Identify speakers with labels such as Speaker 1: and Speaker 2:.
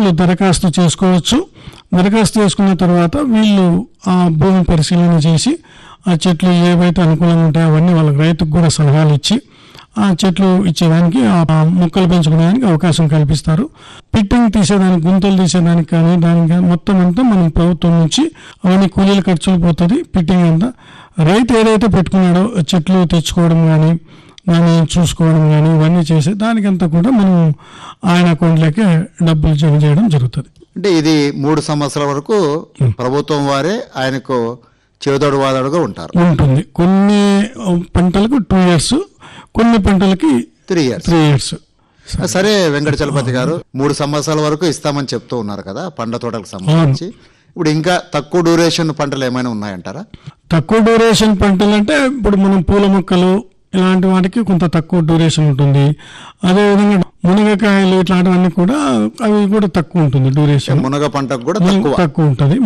Speaker 1: రైతులు దరఖాస్తు చేసుకోవచ్చు దరఖాస్తు చేసుకున్న తర్వాత వీళ్ళు ఆ భూమి పరిశీలన చేసి ఆ చెట్లు ఏవైతే అనుకూలంగా ఉంటాయో అవన్నీ వాళ్ళకి రైతుకు కూడా సలహాలు ఇచ్చి ఆ చెట్లు ఇచ్చేదానికి ఆ మొక్కలు పెంచుకోవడానికి అవకాశం కల్పిస్తారు పిట్టింగ్ తీసేదానికి గుంతలు తీసేదానికి కానీ దానికి కానీ మొత్తం అంతా మనం ప్రభుత్వం నుంచి అవన్నీ కూలీల ఖర్చులు పోతుంది పిట్టింగ్ అంతా రైతు ఏదైతే పెట్టుకున్నాడో చెట్లు తెచ్చుకోవడం కానీ దాన్ని చూసుకోవడం కానీ ఇవన్నీ చేసి దానికంతా కూడా మనం ఆయన అకౌంట్లోకి డబ్బులు జమ చేయడం జరుగుతుంది
Speaker 2: అంటే ఇది మూడు సంవత్సరాల వరకు ప్రభుత్వం వారే ఆయనకు చేదోడు వాదోడుగా ఉంటారు
Speaker 1: ఉంటుంది కొన్ని పంటలకు టూ ఇయర్స్ కొన్ని పంటలకి
Speaker 2: త్రీ ఇయర్స్
Speaker 1: త్రీ ఇయర్స్
Speaker 2: సరే వెంకట చలపతి గారు మూడు సంవత్సరాల వరకు ఇస్తామని చెప్తూ ఉన్నారు కదా పండ్ల తోటలకు సంబంధించి ఇప్పుడు ఇంకా తక్కువ డ్యూరేషన్ పంటలు ఏమైనా ఉన్నాయంటారా
Speaker 1: తక్కువ డ్యూరేషన్ పంటలు అంటే ఇప్పుడు మనం పూల మొక్కలు ఇలాంటి వాటికి కొంత తక్కువ డ్యూరేషన్ ఉంటుంది అదేవిధంగా మునగకాయలు ఇట్లాంటివన్నీ కూడా అవి కూడా తక్కువ ఉంటుంది డ్యూరేషన్
Speaker 2: మునగ పంటకు కూడా తక్కువ
Speaker 1: తక్కువ ఉంటుంది